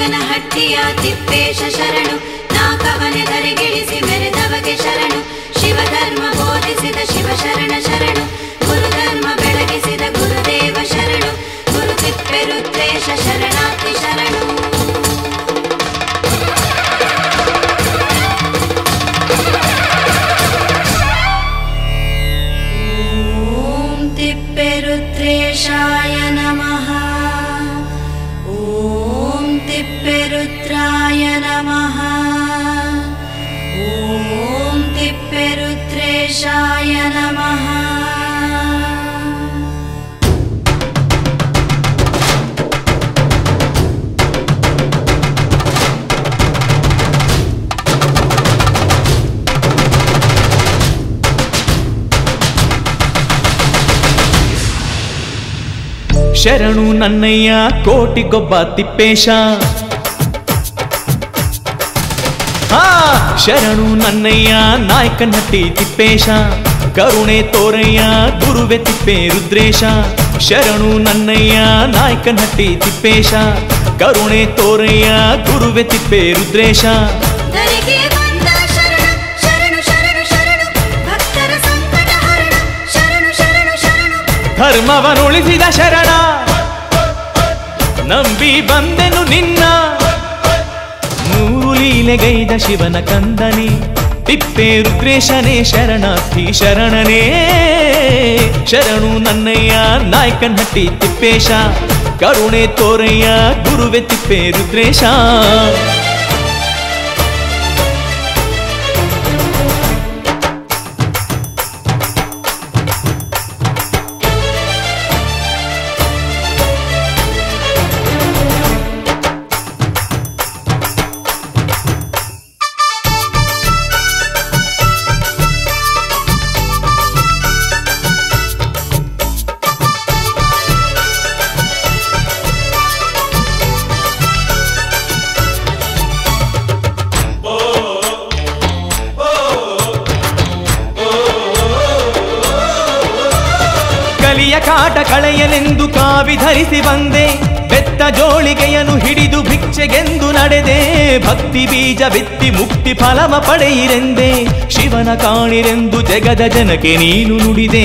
ನಾಯಕನಹಟ್ಟಿಯ ತಿಪ್ಪೇಶ ಶರಣು ನಾಕವನೆ ಧರೆಗಿಳಿಸಿ ಮೆರೆದವಗೆ ಶರಣು ಶಿವಧರ್ಮ ಬೋಧಿಸಿದ ಶಿವ ಶರಣ ಶರಣು ಗುರುಧರ್ಮ ಬೆಳಗಿಸಿದ ಗುರುದೇವ ಶರಣು ಗುರು ತಿಪ್ಪೆರುದ್ರೇಶ ಶರಣಾರ್ಥಿ ಶರಣು ॐ तिप्पेरुद्रेशाय नमः ॐ तिप्पेरुद्राय नमः ॐ तिप्पेरुद्रेशाय नमः ಶರಣು ನನ್ನಯ್ಯ ಕೋಟಿಗೊಬ್ಬ ತಿಪ್ಪೇಶ ಹಾ ಶರಣು ನನ್ನಯ್ಯ ನಾಯಕನಹಟ್ಟಿ ತಿಪ್ಪೇಶ ಕರುಣೆ ತೋರಯ್ಯ ಗುರುವೆ ತಿಪ್ಪೆ ರುದ್ರೇಶ ಶರಣು ನನ್ನಯ್ಯ ನಾಯಕನಹಟ್ಟಿ ತಿಪ್ಪೇಶ ಕರುಣೆ ತೋರಯ್ಯ ಗುರುವೆ ತಿಪ್ಪೆ ರುದ್ರೇಶ ಧರೆಗೆ ಬಂದ ಶರಣ ಶರಣು ಶರಣು ಶರಣು ಭಕ್ತರ ಸಂಕಟ ಹರಣ ಶರಣು ಶರಣು ಶರಣು ಧರ್ಮವನುಳಿಸಿದ ಶರಣ ನಂಬಿ ಬಂದೆನು ನಿನ್ನ ನೂರು ಲೀಲೆಗೈದ ಶಿವನ ಕಂದನೆ ತಿಪ್ಪೆ ರುದ್ರೇಶನೇ ಶರಣಾರ್ಥಿ ಶರಣನೇ ಶರಣು ನನ್ನಯ್ಯ ನಾಯಕನಹಟ್ಟಿ ತಿಪ್ಪೇಶ ಕರುಣೆ ತೋರಯ್ಯ ಗುರುವೆ ತಿಪ್ಪೆ ರುದ್ರೇಶ ಕಲಿಯ ಕಾಟ ಕಳೆಯಲೆಂದು ಕಾವಿ ಧರಿಸಿ ಬಂದೆ ಬೆತ್ತ ಜೋಳಿಗೆಯನ್ನು ಹಿಡಿದು ಭಿಕ್ಷೆಗೆಂದು ನಡೆದೆ ಭಕ್ತಿ ಬೀಜ ಬಿತ್ತಿ ಮುಕ್ತಿ ಫಲವ ಪಡೆಯಿರೆಂದೆ ಶಿವನ ಕಾಣಿರೆಂದು ಜಗದ ಜನಕ್ಕೆ ನೀನು ನುಡಿದೆ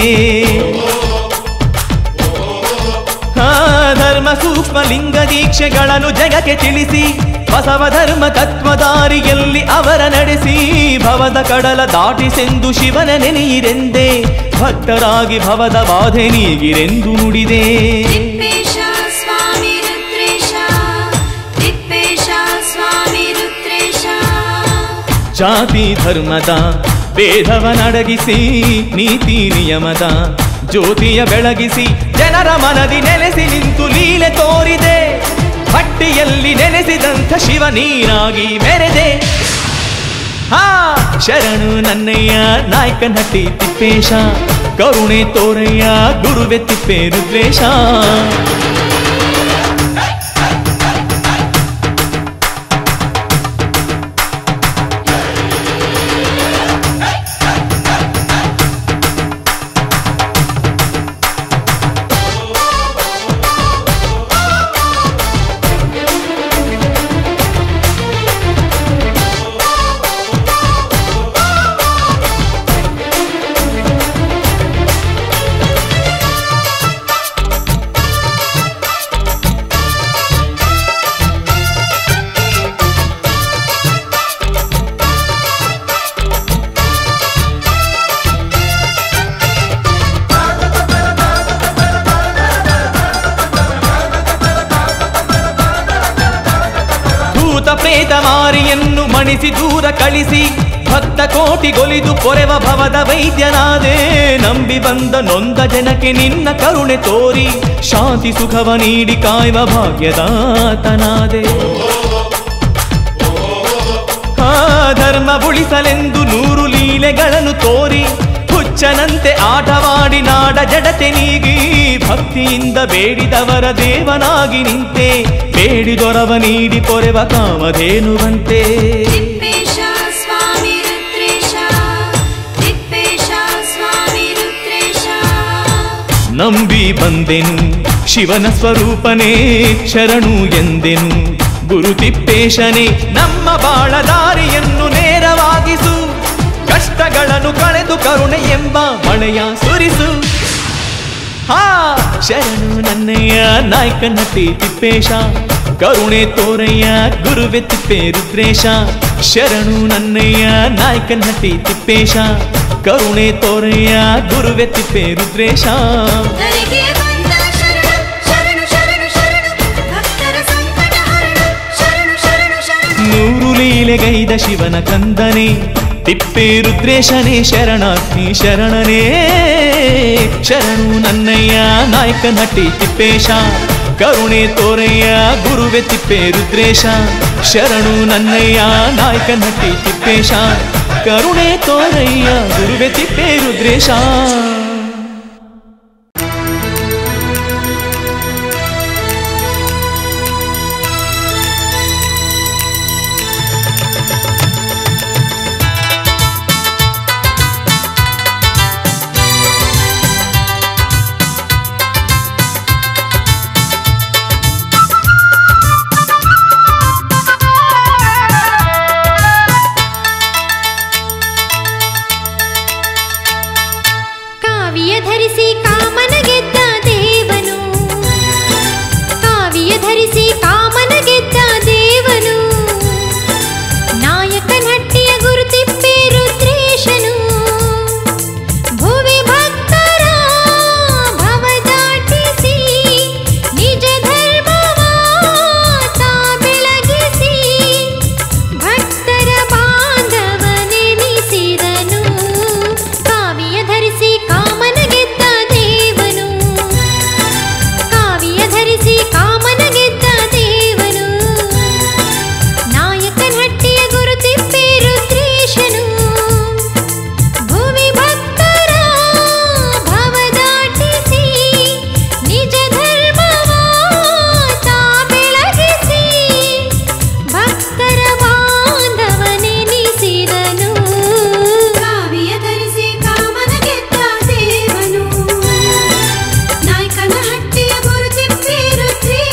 ಹಾ ಧರ್ಮ ಸೂಕ್ಷ್ಮ ಲಿಂಗ ದೀಕ್ಷೆಗಳನ್ನು ಜಗಕ್ಕೆ ತಿಳಿಸಿ ಬಸವ ಧರ್ಮ ತತ್ವದಾರಿಯಲ್ಲಿ ಅವರ ನಡೆಸಿ ಭವದ ಕಡಲ ದಾಟಿಸೆಂದು ಶಿವನ ನೆನೆಯಿರೆಂದೆ ಭಕ್ತರಾಗಿ ಭವದ ಬಾಧೆ ನೀಗಿರೆಂದು ನುಡಿದೆ ತಿಪ್ಪೇಶ ಸ್ವಾಮಿ ರುದ್ರೇಶ ತಿಪ್ಪೇಶ ಸ್ವಾಮಿ ರುದ್ರೇಶ ಜಾತಿ ಧರ್ಮದ ಭೇದವ ನಡಗಿಸಿ ನೀತಿ ನಿಯಮದ ಜ್ಯೋತಿಯ ಬೆಳಗಿಸಿ ಜನರ ಮನದಿ ನೆಲೆಸಿ ನಿಂತು ಲೀಲೆ ತೋರಿದೆ ಹಟ್ಟಿಯಲ್ಲಿ ನೆಲೆಸಿದಂಥ ಶಿವ ನೀನಾಗಿ ಮೆರೆದೆ ಹಾ ಶರಣು ನನ್ನಯ್ಯ ನಾಯಕನಹಟ್ಟಿ ತಿಪ್ಪೇಶ ಕರುಣೆ ತೋರಯ್ಯ ಗುರುವೆ ತಿಪ್ಪೆ ರುದ್ರೇಶ ಭೂತ ಪ್ರೇತ ಮಾರಿಯನ್ನು ಮಣಿಸಿ ದೂರ ಕಳಿಸಿ ಭಕ್ತ ಕೋಟಿಗೊಲಿದು ಪೊರೆವ ಭವದ ವೈದ್ಯನಾದೆ ನಂಬಿ ಬಂದ ನೊಂದ ಜನಕ್ಕೆ ನಿನ್ನ ಕರುಣೆ ತೋರಿ ಶಾಂತಿ ಸುಖವ ನೀಡಿ ಕಾಯುವ ಭಾಗ್ಯದಾತನಾದೆ ಆ ಧರ್ಮ ಉಳಿಸಲೆಂದು ನೂರು ಲೀಲೆಗಳನ್ನು ತೋರಿ ಹುಚ್ಚನಂತೆ ಆಟವಾಡಿ ನಾಡ ಜಡತೆ ನೀಗಿ ಭಕ್ತಿಯಿಂದ ಬೇಡಿದವರ ದೇವನಾಗಿ ನಿಂತೆ ಬೇಡಿದೊರವ ನೀಡಿ ಪೊರೆವ ಕಾಮಧೇನುವಂತೆ ತಿಪ್ಪೇಶ ಸ್ವಾಮಿ ರುದ್ರೇಶ ತಿಪ್ಪೇಶ ಸ್ವಾಮಿ ರುದ್ರೇಶ ನಂಬಿ ಬಂದೆನು ಶಿವನ ಸ್ವರೂಪನೇ ಶರಣು ಎಂದೆನು ಗುರು ತಿಪ್ಪೇಶನೇ ನಮ್ಮ ಬಾಳ ದಾರಿಯನ್ನು ನೇರವಾಗಿಸು ಕಷ್ಟಗಳನ್ನು ಕಳೆದು ಕರುಣೆ ಎಂಬ ಮಳೆಯ ಸುರಿಸು ಹಾ ಶರಣು ನನ್ನಯ್ಯ ನಾಯಕ ನಟಿ ತಿಪ್ಪೇಶ ಕರುಣೆ ತೋರಯ್ಯ ಗುರುವೆ ತಿಪ್ಪೆ ರುದ್ರೇಶ ಶರಣು ನನ್ನಯ್ಯ ನಾಯಕ ನಟಿ ತಿಪ್ಪೇಶ ಕರುಣೆ ತೋರಯ್ಯ ಗುರುವೆ ತಿಪ್ಪೆ ರುದ್ರೇಶ ಧರೆಗೆ ಬಂದ ಶರಣು ಶರಣು ಶರಣು ಶರಣು ಭಕ್ತರ ಸಂಕಟ ಹರಣ ಶರಣು ಶರಣು ಶರಣು ನೂರು ಲೀಲೆಗೈದ ಶಿವನ ಕಂದನೆ ತಿಪ್ಪೆ ರುದ್ರೇಶನೇ ಶರಣಾಗ್ನಿ ಶರಣನೇ ಶರಣು ನನ್ನಯ್ಯ ನಾಯಕ ನಟಿ ತಿಪ್ಪೇಶ ಕರುಣೆ ತೋರಯ್ಯ ಗುರುವೆ ತಿಪ್ಪೆ ರುದ್ರೇಶ ಶರಣು ನನ್ನಯ್ಯ ನಾಯಕ ನಟಿ ತಿಪ್ಪೇಶ ಕರುಣೆ ತೋರಯ್ಯ ಗುರುವೆ ತಿಪ್ಪೆ ರುದ್ರೇಶ ಕಾವಿಯ ಧರಿಸಿ ಕಾಮನ ಗೆದ್ದ ದೇವನು ಕಾವಿಯ ಧರಿಸಿ ಕಾಮನ ಗೆದ್ದ ದೇವನು ನಾಯಕನಹಟ್ಟಿಯ ಗುರುತಿಪ್ಪೆ ರುದ್ರೇಶನು ಭುವಿ ಭಕ್ತರ ಭವ ದಾಟಿಸಿ ನಿಜ ಧರ್ಮವ ತಾ ಬೆಳಗಿಸಿ ಭಕ್ತರ ಬಾಂಧವನೆನಿಸಿದನು ಕಾವಿಯ ಧರಿಸಿ ಕಾಮನ ಗೆದ್ದ ದೇವನು ಕಾವಿಯ ಧರಿಸಿ ಕಾಮನ ಗೆದ್ದ ದೇವನು ನಾಯಕನಹಟ್ಟಿಯ ಗುರುತಿಪ್ಪೆ ರುದ್ರೇಶನು ಭುವಿ ಭಕ್ತರ ಭವ ದಾಟಿಸಿ ನಿಜ ಧರ್ಮವ ತಾ ಬೆಳಗಿಸಿ ಭಕ್ತರ ಬಾಂಧವನೆನಿಸಿದನು ಕಾವಿಯ ಧರಿಸಿ ಕಾಮನ ಗೆದ್ದ ದೇವನು ನಾಯಕನ ಹಟ್ಟಿಯ ಗುರುತಿಪ್ಪಿ ರುದ್ರೇಶನು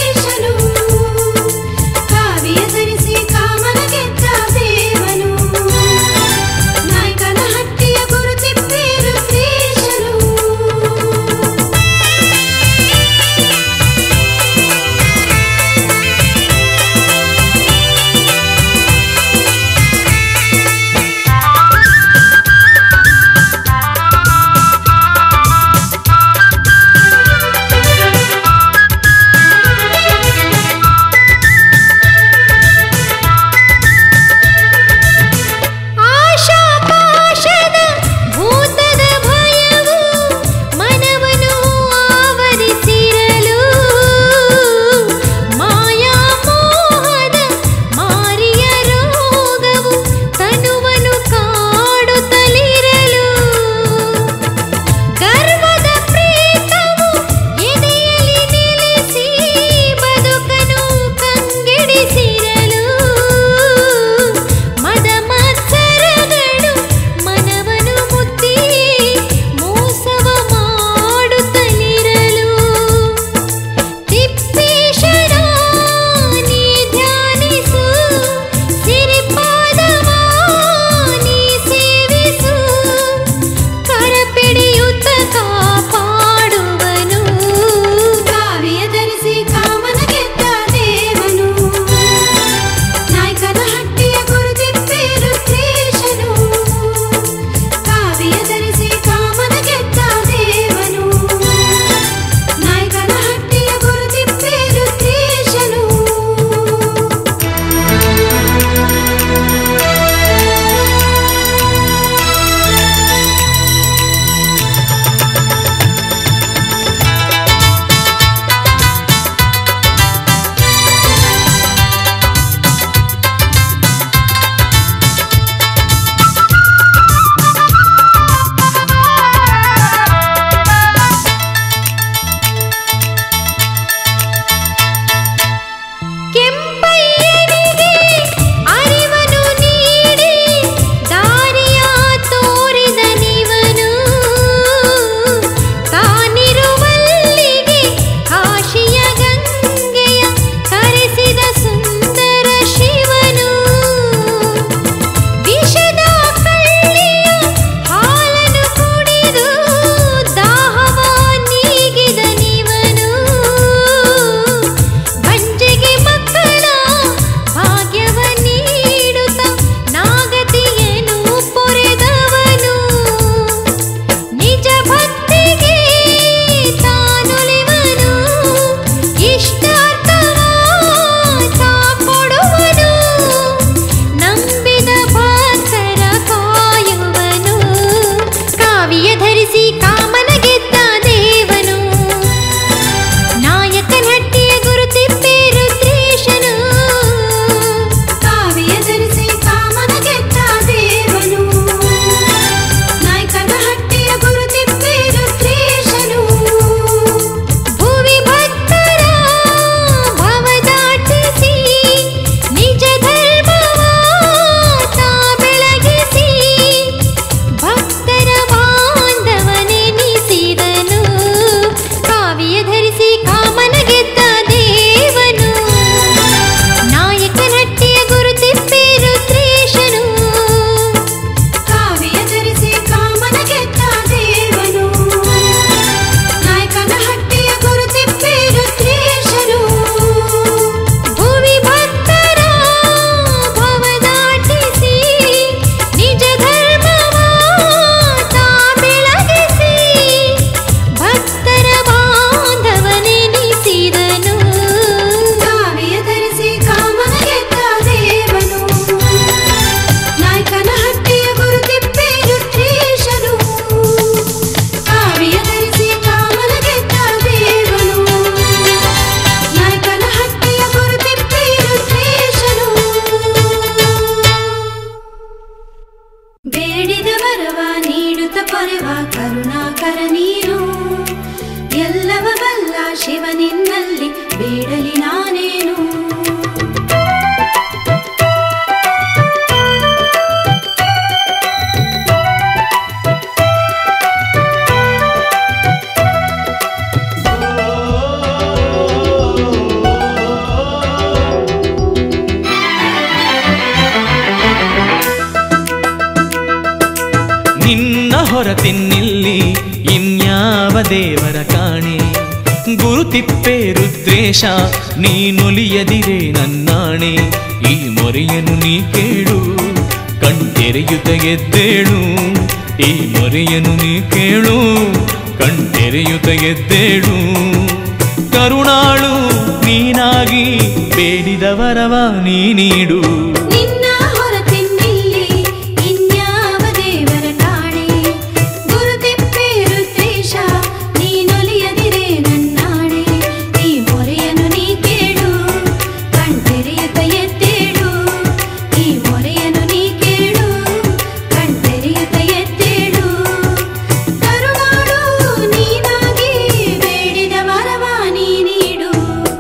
ಹೊರತಿನ್ನಿಲ್ಲಿ ಇನ್ಯಾವ ದೇವರ ಕಾಣೆ ಗುರುತಿಪ್ಪೆ ರುದ್ರೇಶ ನೀನುಲಿಯದಿರೆ ನನ್ನಾಣೆ ಈ ಮೊರೆಯನ್ನು ನೀ ಕೇಳು ಕಣ್ತೆರೆಯುತ್ತ ಎದ್ದೇಳು ಈ ಮೊರೆಯನ್ನು ನೀ ಕೇಳು ಕಣ್ತೆರೆಯುತ್ತ ಎದ್ದೇಳು ಕರುಣಾಳು ನೀನಾಗಿ ಬೇಡಿದ ವರವ ನೀ ನೀಡು ನಿನ್ನ ಹೊರತಿನ್ನಿಲ್ಲಿ ಇನ್ಯಾವ ದೇವರ ಕಾಣೆ ಗುರುತಿಪ್ಪೆ ರುದ್ರೇಶ ನೀನೊಲಿಯದಿರೆ ನನ್ನಾಣೆ ಈ ಮೊರೆಯನ್ನು ನೀ ಕೇಳು ಕಣ್ತೆರೆಯುತ್ತ ಎದ್ದೇಳು ಈ ಮೊರೆಯನ್ನು ನೀ ಕೇಳು ಕಣ್ತೆರೆಯುತ್ತ ಎದ್ದೇಳು ಕರುಣಾಳು ನೀನಾಗಿ ಬೇಡಿದ ವರವ ನೀ ನೀಡು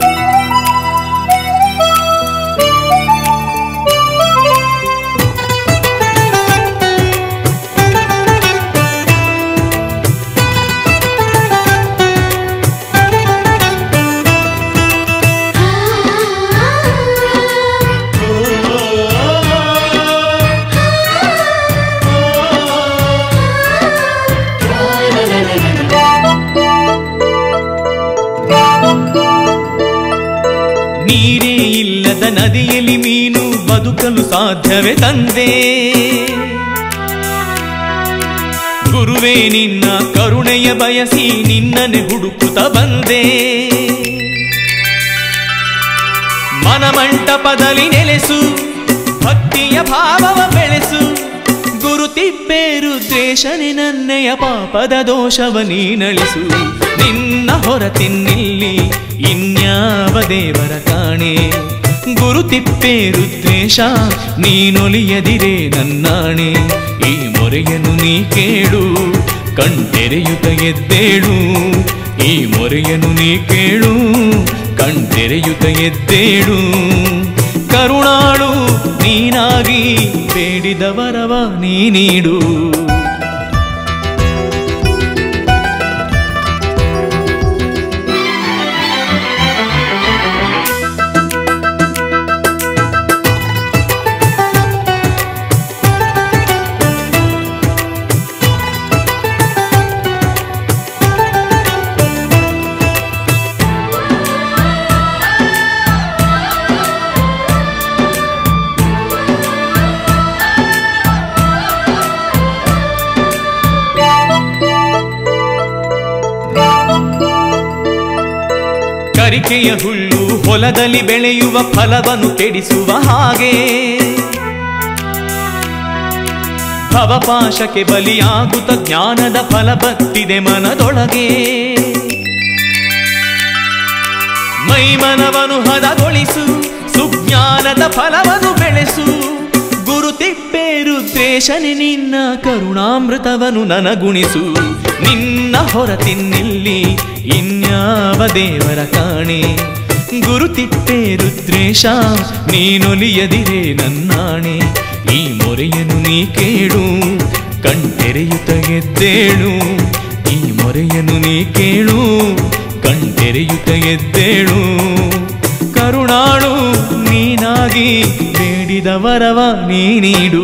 ನೀರೇ ಇಲ್ಲದ ನದಿಯಲ್ಲಿ ಮೀನು ಬದುಕಲು ಸಾಧ್ಯವೇ ತಂದೆ ಗುರುವೇ ನಿನ್ನ ಕರುಣೆಯ ಬಯಸಿ ನಿನ್ನನೆ ಹುಡುಕುತ್ತ ಬಂದೆ ಮನಮಂಟಪದಲ್ಲಿ ನೆಲೆಸು ಭಕ್ತಿಯ ಭಾವವ ಬೆಳೆಸು ಗುರುತಿಪ್ಪೆ ರುದ್ರೇಶನೆ ನನ್ನೆಯ ಪಾಪದ ದೋಷವ ನೀನಳಿಸು ನಿನ್ನ ಹೊರತಿನ್ನಿಲ್ಲಿ ಇನ್ಯಾವ ದೇವರ ಕಾಣೆ ಗುರುತಿಪ್ಪೆ ರುದ್ರೇಶ ನೀನೊಲಿಯದಿರೆ ನನ್ನಾಣೆ ಈ ಮೊರೆಯನ್ನು ನೀ ಕೇಳು ಕಣ್ತೆರೆಯುತ್ತ ಎದ್ದೇಳು ಈ ಮೊರೆಯನ್ನು ನೀ ಕೇಳು ಕಣ್ತೆರೆಯುತ್ತ ಎದ್ದೇಳು ಕರುಣಾಳು ನೀನಾಗಿ ಬೇಡಿದ ವರವ ನೀ ನೀಡು ಕರಿಕೆಯ ಹುಲ್ಲು ಹೊಲದಲ್ಲಿ ಬೆಳೆಯುವ ಫಲವನ್ನು ಕೆಡಿಸುವ ಹಾಗೆ ಭವಪಾಶಕ್ಕೆ ಬಲಿಯಾಗುತ್ತ ಜ್ಞಾನದ ಫಲ ಬತ್ತಿದೆ ಮನದೊಳಗೆ ಮೈಮನವನು ಹದಗೊಳಿಸು ಸುಜ್ಞಾನದ ಫಲವನ್ನು ಬೆಳೆಸು ಗುರುತಿಪ್ಪೆ ರುದ್ರೇಶನೆ ನಿನ್ನ ಕರುಣಾಮೃತವನು ನನಗುಣಿಸು ನಿನ್ನ ಹೊರತಿನ್ನಿಲ್ಲಿ ಇನ್ಯಾವ ದೇವರ ಕಾಣೆ ಗುರುತಿಪ್ಪೆ ರುದ್ರೇಶ ನೀನೊಲಿಯದಿರೆ ನನ್ನಾಣೆ ಈ ಮೊರೆಯನ್ನು ನೀ ಕೇಳು ಕಣ್ತೆರೆಯುತ್ತ ಎದ್ದೇಳು ಈ ಮೊರೆಯನ್ನು ನೀ ಕೇಳು ಕಣ್ತೆರೆಯುತ್ತ ಎದ್ದೇಳು ಕರುಣಾಳು ನೀನಾಗಿ ಬೇಡಿದ ವರವ ನೀ ನೀಡು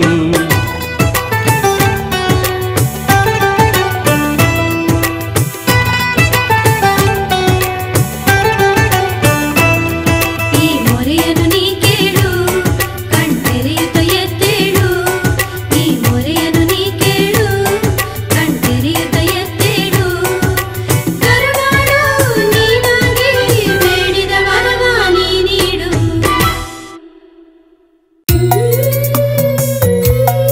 ಈ ಮೊರೆಯನ್ನು ನೀ ಕೇಳು ಕಣ್ತೆರೆಯುತ್ತ ಎದ್ದೇಳು ಈ ಮೊರೆಯನ್ನು ನೀ ಕೇಳು ಕಣ್ತೆರೆಯುತ್ತ ಎದ್ದೇಳು ಕರುಣಾಳು ನೀನಾಗಿ ಬೇಡಿದ ವರವ ನೀ ನೀಡು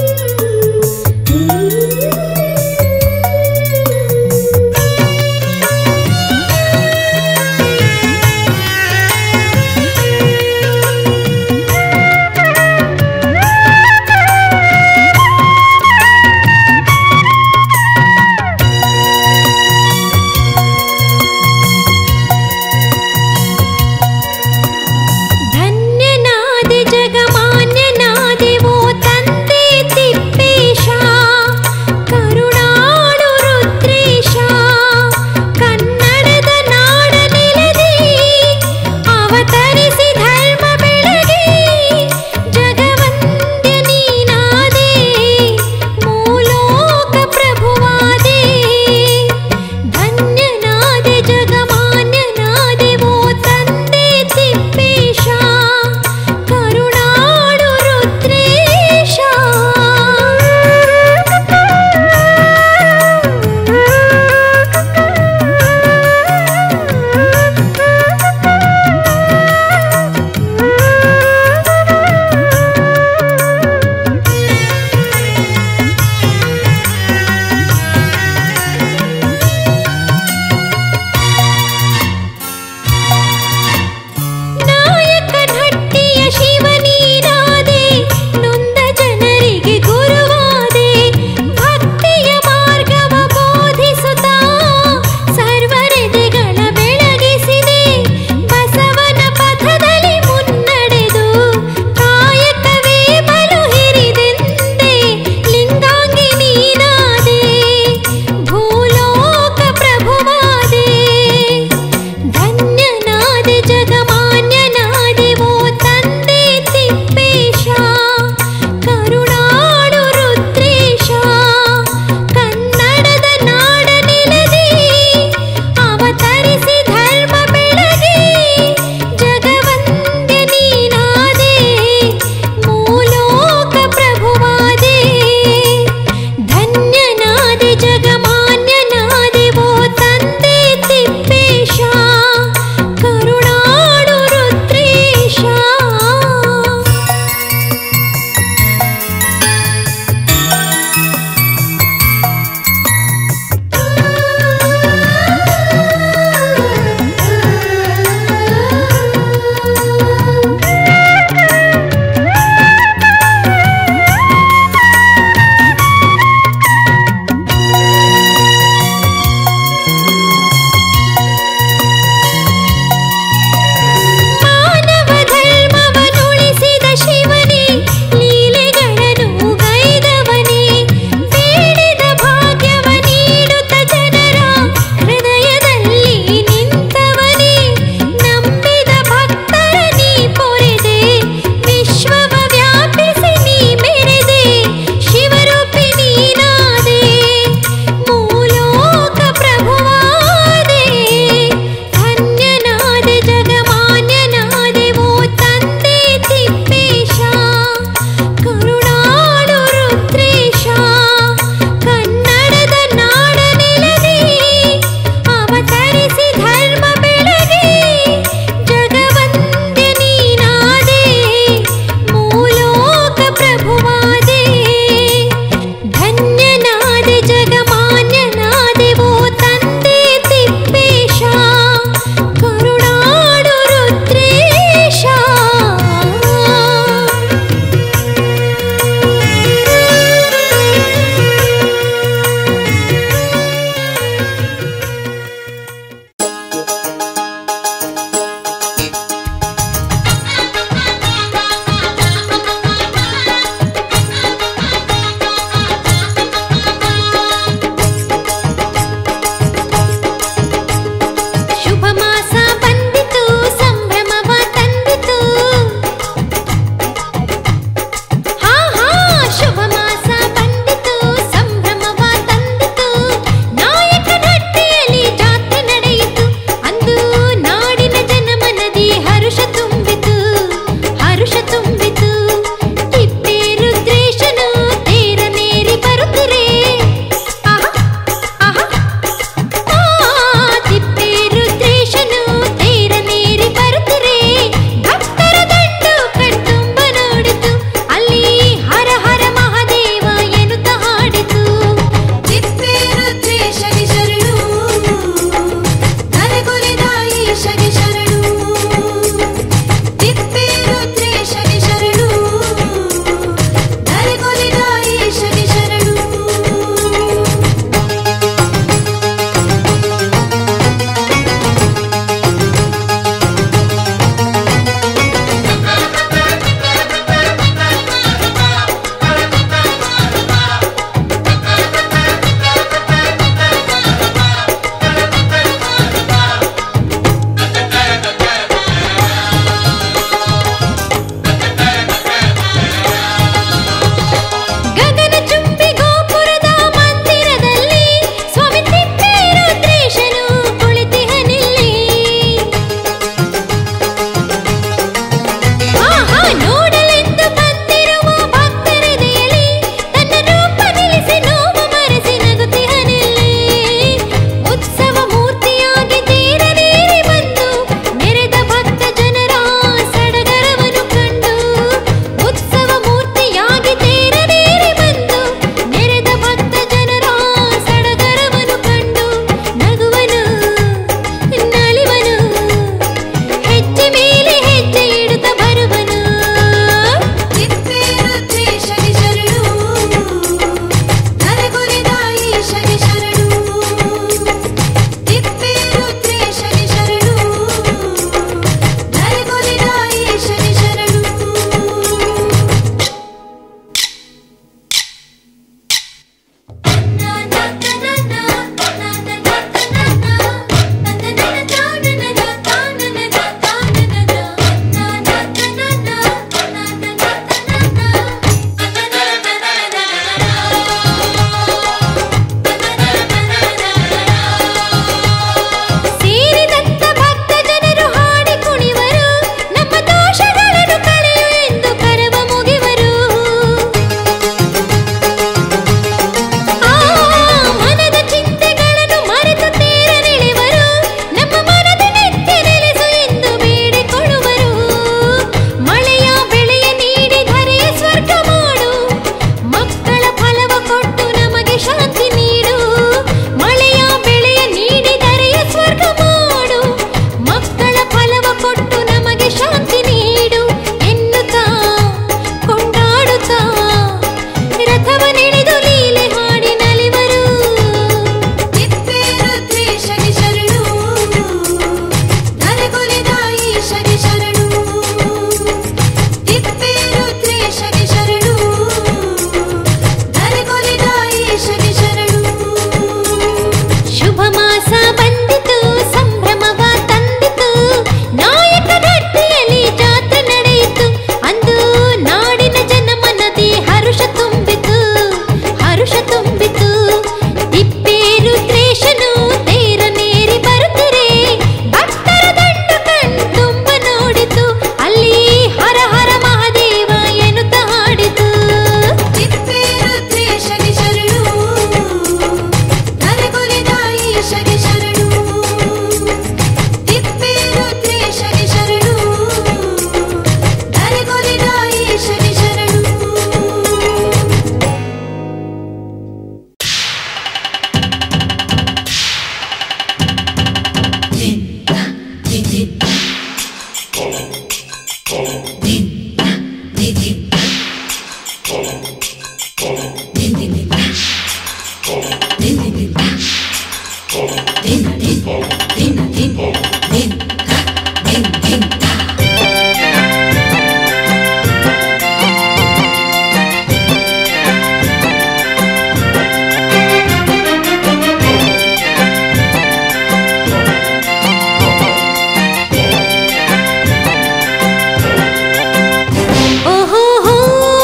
ಓಹೋ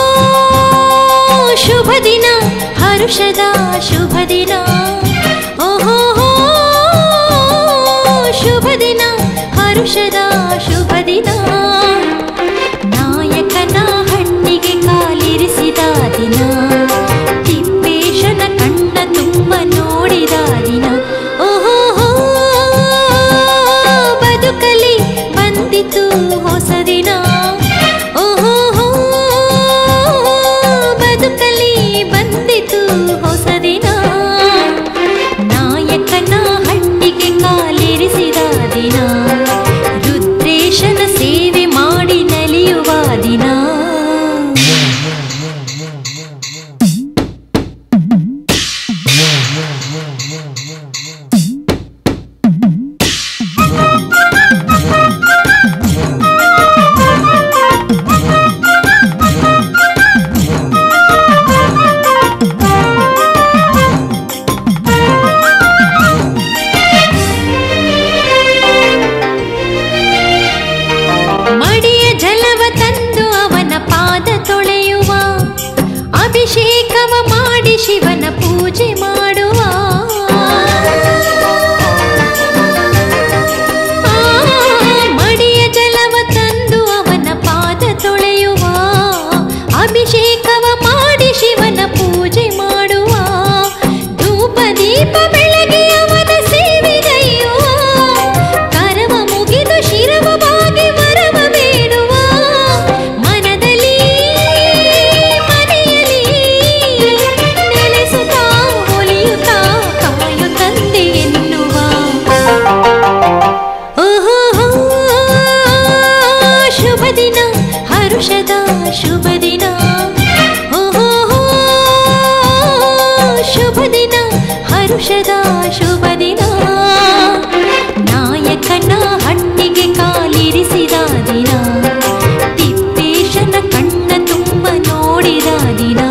ಶುಭ ದಿನ ಹರುಷದ ಶುಭ ದಿನ ಓಹೋ ಶುಭ ದಿನ ಹರುಷದ ಶುಭ ದಿನ ನಾಯಕನ ಹಣ್ಣಿಗೆ ಕಾಲಿರಿಸಿದ ದಿನ ತಿಪ್ಪೇಶನ ಕಣ್ಣ ತುಂಬ ನೋಡಿದ ದಿನ ಓಹೋ ಬದುಕಲಿ ಬಂದಿತು ಹೊಸ ದಿನ ಓಹೋ ಬದುಕಲಿ ಬಂದಿತು ಹೊಸ ದಿನ ನಾಯಕನ ಹಣ್ಣಿಗೆ ಕಾಲಿರಿಸಿದ ದಿನ ರುದ್ರೇಶನ ಸೇವೆ ಮಾಡಿ ನಲಿಯುವ ದಿನ ಮಡಿಯ ಜಲವ ತಂದು ಅವನ ಪಾದ ತೊಳೆಯುವ ಅಭಿಷೇಕವ ಮಾಡಿ ಶಿವನ ಪೂಜೆ ಮಾಡುವ ಆ, ಮಡಿಯ ಜಲವ ತಂದು ಅವನ ಪಾದ ತೊಳೆಯುವ ಅಭಿಷೇಕವ ಮಾಡಿ ಶಿವನ ಪೂಜೆ ಮಾಡುವ ಧೂಪ ದೀಪ ಬೆಳಗಿ ಅವನ ಸೇವೆಗೈಯುವ ಕರವ ಮುಗಿದು ಶಿರವ ಬಾಗಿ ವರವ ಬೇಡುವ ಮನದಲ್ಲಿ ಮನೆಯಲ್ಲಿ ನೆಲೆಸುತ್ತಾ ಒಲಿಯುತ್ತಾ ಕಾಯು ತಂದೆ ಎನ್ನುವ ಓಹೋ ಶುಭ ದಿನ ಹರುಷದ ಶುಭ ದಿನ ಓಹೋ ಶುಭ ದಿನ ಹರುಷದ ಶುಭ ದಿನ ನಾಯಕನ ಹಣ್ಣಿಗೆ ಕಾಲಿರಿಸಿದ ದಿನ ತಿಪ್ಪೇಶನ ಕಣ್ಣ ತುಂಬ ನೋಡಿದ ದಿನ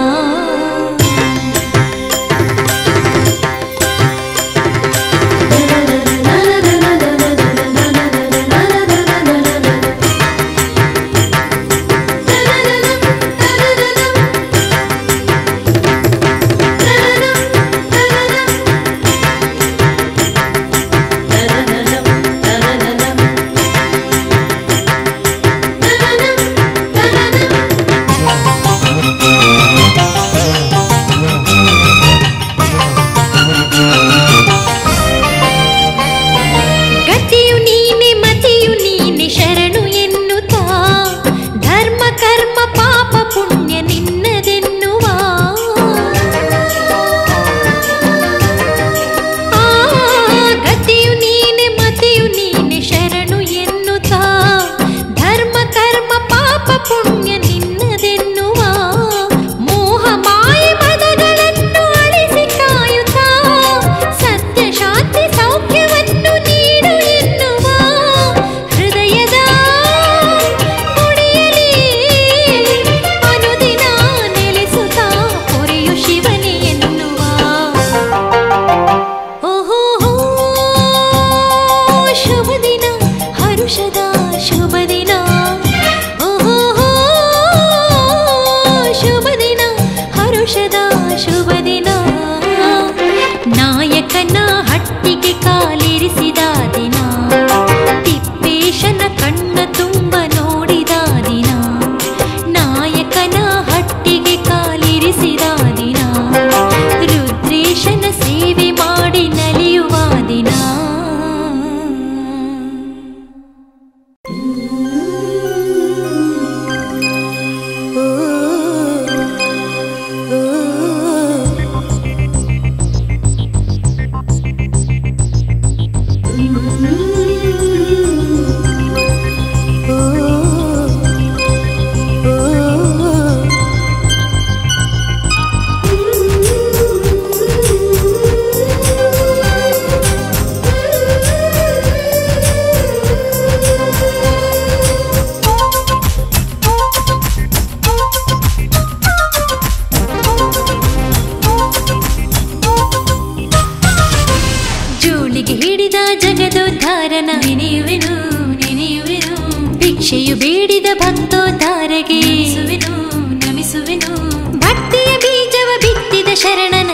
ಜಗದೋದ್ಧಾರನ ನೆನೆಯುವೆನು ನೆನೆಯುವೆನು ಭಿಕ್ಷೆಯು ಬೇಡಿದ ಭಕ್ತೋದ್ಧಾರಗೆ ನಮಿಸುವೆನು ನಮಿಸುವೆನು ಭಕ್ತಿಯ ಬೀಜವ ಬಿತ್ತಿದ ಶರಣನ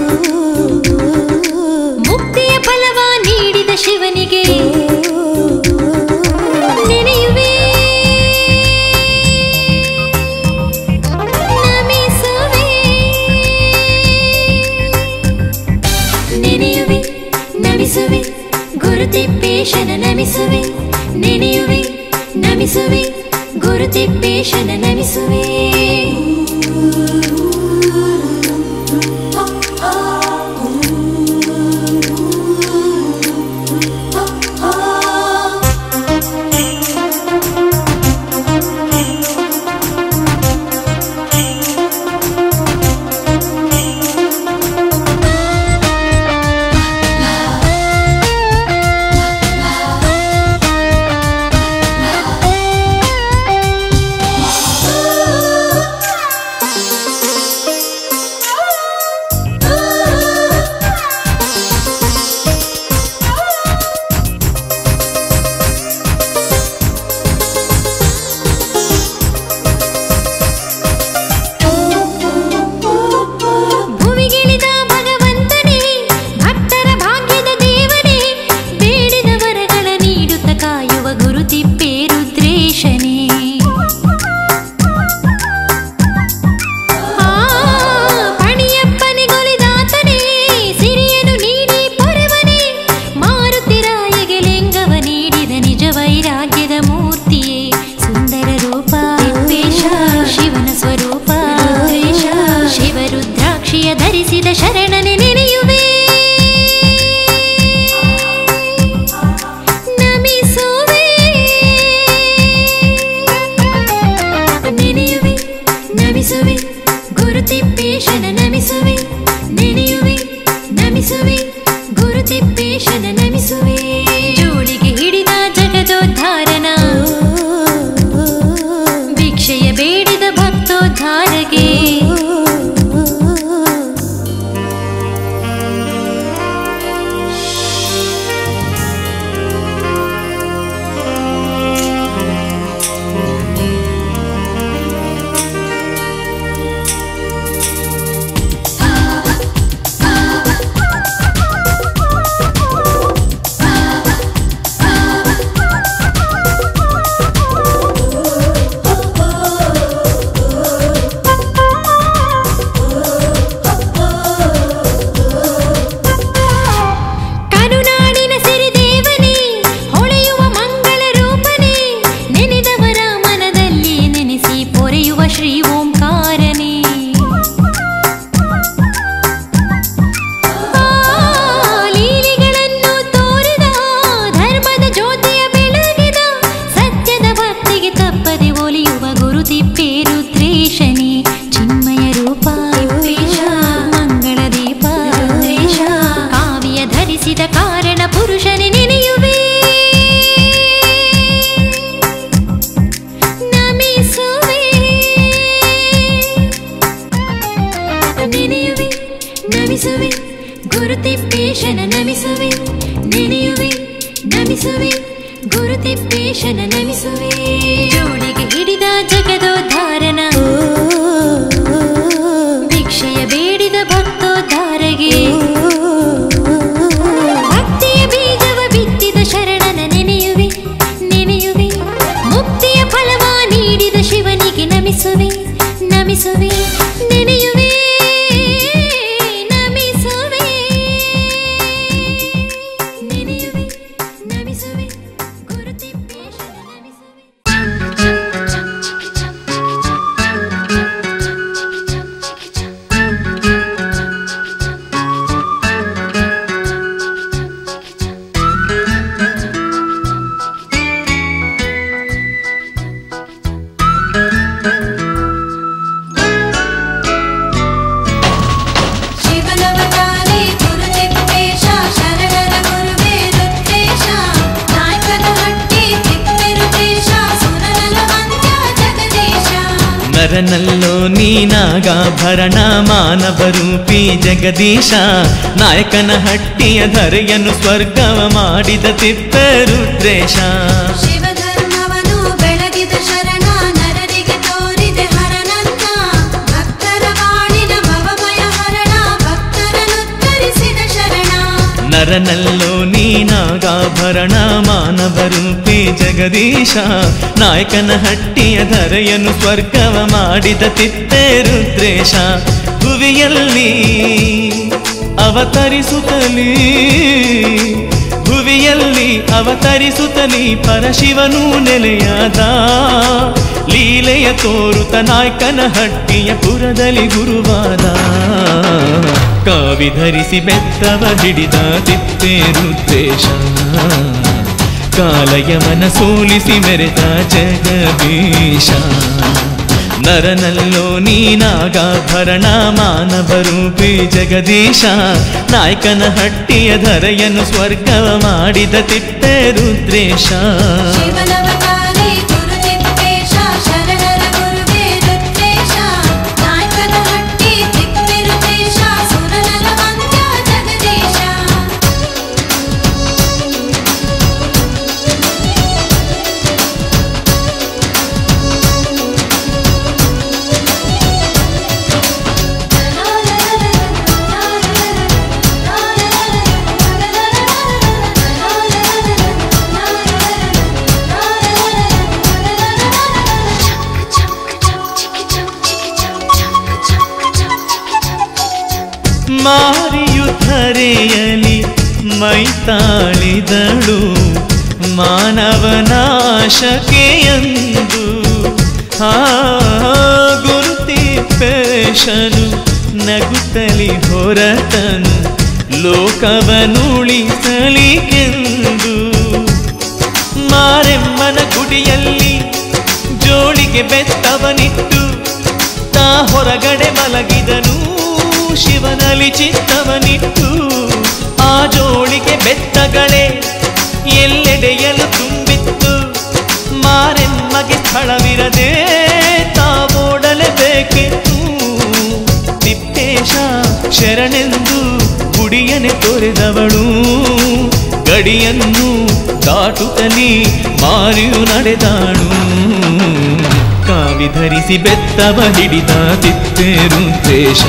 ಮುಕ್ತಿಯ ಫಲವ ನೀಡಿದ ಶಿವನಿಗೆ ನೆನೆಯುವೆ ನಮಿಸುವೆ ನೆನೆಯುವೆ ನಮಿಸುವೆ ಗುರುತಿಪ್ಪೇಶನ ನಮಿಸುವೆ ನೆನೆಯುವೆ ನಮಿಸುವೆ ಗುರುತಿಪ್ಪೇಶನ ನಮಿಸುವೆ ಭುವಿಗಿಳಿದ ಭಗವಂತನೇ ಭಕ್ತರ ಭಾಗ್ಯದ ದೇವನೇ ಬೇಡಿದ ವರಗಳ ನೀಡುತ್ತ ಕಾಯುವ ಗುರುತಿಪ್ಪೇ ರುದ್ರೇಶನೇ ಆ ಪಣಿಯಪ್ಪನಿಗೊಲಿದಾತನೇ ಸಿರಿಯನು ನೀಡಿ ಪೊರೆವನೇ ಮಾರುತಿರಾಯಗೆ ಲಿಂಗವ ನೀಡಿದ ನಿಜ ವೈರಾಗ್ಯದ ಮೂರ್ತಿಯೇ ಸುಂದರ ರೂಪ ತಿಪ್ಪೇಶ ಶಿವನ ಸ್ವರೂಪ ರುದ್ರೇಶ ಶಿವರುದ್ರಾಕ್ಷಿಯ ಧರಿಸಿದ ಶರಣನೆ ನೆನೆಯುವೆ ನಮಿಸುವೆ ನೆನೆಯುವೆ ನಮಿಸುವೆ ಗುರುತಿಪ್ಪೇಶನ ನಮಿಸುವೆ ನೆನೆಯುವೆ ನಮಿಸುವೆ ಗುರುತಿಪ್ಪೇಶನ ನಮಿಸುವೆ ಜೋಳಿಗೆ ಹಿಡಿದ ಜಗದೋದ್ಧಾರನ ಭಿಕ್ಷೆಯ ಬೇಡಿದ ಭಕ್ತೋದ್ಧಾರಗೆ ಕರುನಾಡಿನ ಸಿರಿದೇವನೇ ಹೊಳೆಯುವ ಮಂಗಳ ರೂಪನೇ ನೆನೆದವರ ಮನದಲ್ಲಿ ನೆನೆಸಿ ಪೊರೆಯುವ ಶ್ರೀ ಓಂಕಾರನೇ ಆ, ಲೀಲೆಗಳನ್ನು ತೋರಿದ ಧರ್ಮದ ಜ್ಯೋತಿಯ ಬೆಳಗಿದ ಸತ್ಯದ ಭಕ್ತಿಗೆ ತಪ್ಪದೆ ಒಲಿಯುವ ಗುರುತಿಪ್ಪೇ ರುದ್ರೇಶನೇ ಚಿನ್ಮಯ ರೂಪ ತಿಪ್ಪೇಶ ಮಂಗಳ ದೀಪ ರುದ್ರೇಶ ಕಾವಿಯ ಧರಿಸಿದ ಕಾರಣ ಪುರುಷನೇ ನೆನೆಯುವೆ ನಮಿಸುವೆ ನೆನೆಯುವೆ ನಮಿಸುವೆ ಗುರುತಿಪ್ಪೇಶನ ನಮಿಸುವೆ ನೆನೆಯುವೆ ನಮಿಸುವೆ ಗುರುತಿಪ್ಪೇಶನ ನಮಿಸುವೆ ಜೋಳಿಗೆ ಹಿಡಿದ ಜಗದೋದ್ಧಾರನ ಭಿಕ್ಷೆಯ ಬೇಡಿದ ಭಕ್ತೋದ್ಧಾರಗೆ ಭಕ್ತಿಯ ಬೀಜವ ಬಿತ್ತಿದ ಶರಣನ ನೆನೆಯುವೆ ನೆನೆಯುವೆ ಮುಕ್ತಿಯ ಫಲವ ನೀಡಿದ ಶಿವನಿಗೆ ನಮಿಸುವೆ ನಮಿಸುವೆ ನೆನೆಯುವೆ ನಮಿಸುವೆ ನೆನೆಯುವೆ ನಮಿಸುವೆ ಗುರುತಿಪ್ಪೇಶನ ನಮಿಸುವೆ ಆ ನರನಲ್ಲೋ ನೀನಾಗಾಭರಣ ಮಾನವ ರೂಪಿ ಜಗದೀಶ ನಾಯಕನ ಹಟ್ಟಿಯ ಧರೆಯನ್ನು ಸ್ವರ್ಗವ ಮಾಡಿದ ತಿಪ್ಪೆ ರುದ್ರೇಶ ಶಿವಧರ್ಮವನು ಬೆಳಗಿದ ಶರಣ ನರರಿಗೆ ತೋರಿದೆ ಹರನನ್ನ ಭಕ್ತರ ಬಾಳಿನ ಭವಮಯ ಹರಣ ಭಕ್ತರನುತ್ತರಿಸಿದ ಶರಣ ನರನಲ್ಲೋ ನೀನಾಗಾಭರಣ ಮಾನವ ರೂಪಿ ಜಗದೀಶ ನಾಯಕನ ಹಟ್ಟಿಯ ಧರೆಯನ್ನು ಸ್ವರ್ಗವ ಮಾಡಿದ ತಿಪ್ಪೆ ರುದ್ರೇಶ ಭುವಿಯಲ್ಲಿ ಅವತರಿಸುತ್ತಲೀ ಭುವಿಯಲ್ಲಿ ಅವತರಿಸುತ್ತಲೀ ಪರಶಿವನು ನೆಲೆಯಾದ ಲೀಲೆಯ ತೋರುತ ನಾಯಕನ ಹಟ್ಟಿಯ ಪುರದಲ್ಲಿ ಗುರುವಾದ ಕಾವಿ ಧರಿಸಿ ಬೆತ್ತವ ಹಿಡಿದ ತಿಪ್ಪೆ ರುದ್ರೇಶ ಕಾಲಯಮನ ಸೋಲಿಸಿ ಮೆರೆದ ಜಗದೀಶ ನರನಲ್ಲೋ ನೀನಾಗಾಭರಣ ಮಾನವ ರೂಪಿ ಜಗದೀಶ ನಾಯಕನ ಹಟ್ಟಿಯ ಧರೆಯನ್ನು ಸ್ವರ್ಗವ ಮಾಡಿದ ತಿಪ್ಪೆ ರುದ್ರೇಶ ಶಿವನವತಾರಿ ಗುರು ತಿಪ್ಪೇಶ ಶರಣರ ಗುರುವೇ ರುದ್ರೇಶ ನಾಯಕನ ಹಟ್ಟಿ ತಿಪ್ಪಿರುತೇಶ ಸುರನರ ವಂದ್ಯ ಜಗದೀಶ ಮಾರಿಯು ಧರೆಯಲಿ ಮೈತಾಳಿದಳು ಮಾನವನಾಶಕೆಯಂದು ಆ ಗುರುತಿಪೇಶನು ನಗುತ್ತಲಿ ಹೊರತನು ಲೋಕವನುಳಿಸಲಿಕೆಂದು ಮಾರೆಮ್ಮನ ಗುಡಿಯಲ್ಲಿ ಜೋಳಿಗೆ ಬೆತ್ತವನಿಟ್ಟು ತಾ ಹೊರಗಡೆ ಮಲಗಿದನು ಶಿವನಲ್ಲಿ ಚಿತ್ತವನಿಟ್ಟು ಆ ಜೋಳಿಗೆ ಬೆತ್ತಗಳೇ ಎಲ್ಲೆಡೆಯಲು ತುಂಬಿತ್ತು ಮಾರೆಮ್ಮಗೆ ಸ್ಥಳವಿರದೆ ತಾವೋಡಲೇಬೇಕಿತ್ತು ತಿಪ್ಪೇಶ ಶರಣೆಂದು ಗುಡಿಯನೆ ತೊರೆದವಳು ಗಡಿಯನ್ನು ದಾಟುತ್ತಲಿ ಮಾರಿಯು ನಡೆದಾಳು ಕಾವಿ ಧರಿಸಿ ಬೆತ್ತವ ಹಿಡಿದ ತಿಪ್ಪೆ ರುದ್ರೇಶ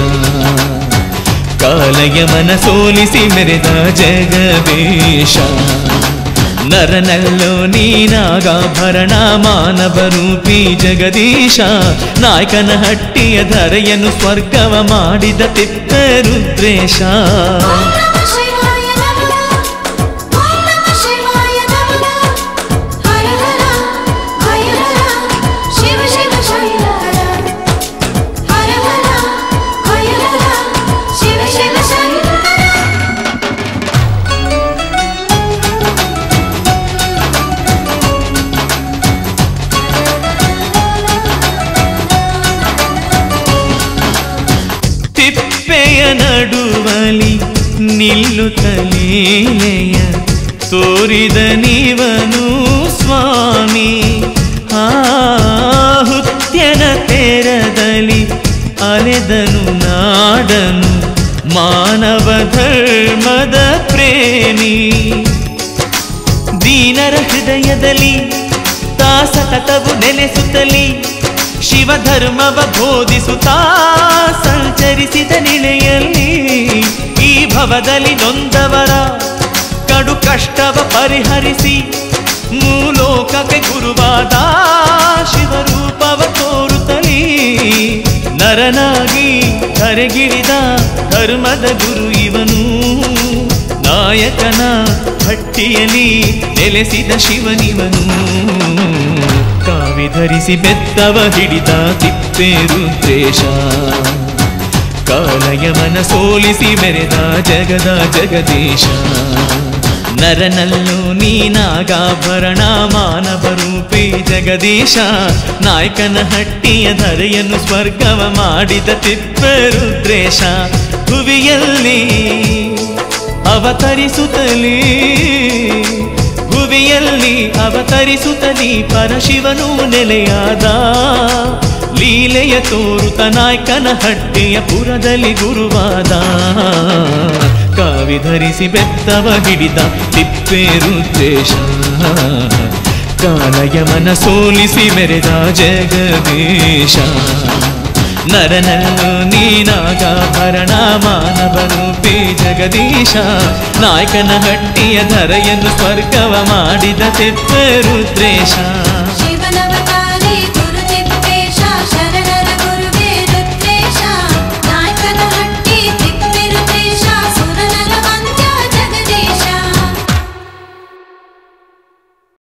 ಕಾಲಯಮನ ಸೋಲಿಸಿ ಮೆರೆದ ಜಗದೀಶ ನರನಲ್ಲೋ ನೀನಾಗಾಭರಣ ಮಾನವ ರೂಪಿ ಜಗದೀಶ ನಾಯಕನ ಹಟ್ಟಿಯ ಧರೆಯನ್ನು ಸ್ವರ್ಗವ ಮಾಡಿದ ತಿಪ್ಪೆ ರುದ್ರೇಶ ಓಂ ನಮಃ ಶಿವಾಯ ನಮಃ ಓಂ ನಮಃ ಶಿವಾಯ ನಮಃ ಹರ ಹರ ಭಯ ಹರ ಶಿವ ಶಿವ ಶಂಕರ ಹರ ಹರ ಭಯ ಹರ ಶಿವ ಶಿವ ಶಂಕರ ತಿಪ್ಪೆಯ ನಡುವಲಿ ನಿಲ್ಲುತ್ತಲೀಲೆಯ ತೋರಿದ ನೀವನು ಸ್ವಾಮಿ ಆ ಹುತ್ಯನ ತೆರದಲ್ಲಿ ಅಲೆದನು ನಾಡನು ಮಾನವ ಧರ್ಮದ ಪ್ರೇಮಿ ದೀನರ ಹೃದಯದಲ್ಲಿ ತಾ ಸತತವು ನೆಲೆಸುತ್ತಲಿ ಶಿವಧರ್ಮವ ಬೋಧಿಸುತ್ತಾ ಸಂಚರಿಸಿದ ನಿಳೆಯಲ್ಲಿ ಈ ಭವದಲ್ಲಿ ನೊಂದವರ ಕಡು ಕಷ್ಟವ ಪರಿಹರಿಸಿ ಮೂಲೋಕಕ್ಕೆ ಗುರುವಾದ ಶಿವರೂಪವ ತೋರುತ್ತಲೀ ನರನಾಗಿ ಧರೆಗಿಳಿದ ಧರ್ಮದ ಗುರು ಇವನು ನಾಯಕನ ಹಟ್ಟಿಯಲ್ಲಿ ನೆಲೆಸಿದ ಶಿವನಿವನು ಕಾವಿ ಧರಿಸಿ ಬೆತ್ತವ ಹಿಡಿದ ತಿಪ್ಪೆ ರುದ್ರೇಶ ಕಾಲಯಮನ ಸೋಲಿಸಿ ಮೆರೆದ ಜಗದ ಜಗದೀಶ ನರನಲ್ಲೂ ನೀನಾಗಾಭರಣ ಮಾನವ ರೂಪಿ ಜಗದೀಶ ನಾಯಕನ ಹಟ್ಟಿಯ ಧರೆಯನ್ನು ಸ್ವರ್ಗವ ಮಾಡಿದ ತಿಪ್ಪೆ ರುದ್ರೇಶ ಭುವಿಯಲ್ಲಿ ಅವತರಿಸುತ್ತಲೀ ಭುವಿಯಲ್ಲಿ ಅವತರಿಸುತ್ತಲೀ ಪರಶಿವನು ನೆಲೆಯಾದ ಲೀಲೆಯ ತೋರುತ ನಾಯ್ಕನ ಹಟ್ಟಿಯ ಪುರದಲ್ಲಿ ಗುರುವಾದ ಕಾವಿ ಧರಿಸಿ ಬೆತ್ತವ ಹಿಡಿದ ತಿಪ್ಪೆ ರುದ್ರೇಶ ಕಾಲಯಮನ ಸೋಲಿಸಿ ಮೆರೆದ ಜಗದೀಶ ನರನಲ್ಲು ನೀನಾಗಾಭರಣ ಮಾನವ ರೂಪಿ ಜಗದೀಶ ನಾಯಕನ ಹಟ್ಟಿಯ ಧರೆಯನ್ನು ಸ್ವರ್ಗವ ಮಾಡಿದ ತಿಪ್ಪೆ ರುದ್ರೇಶ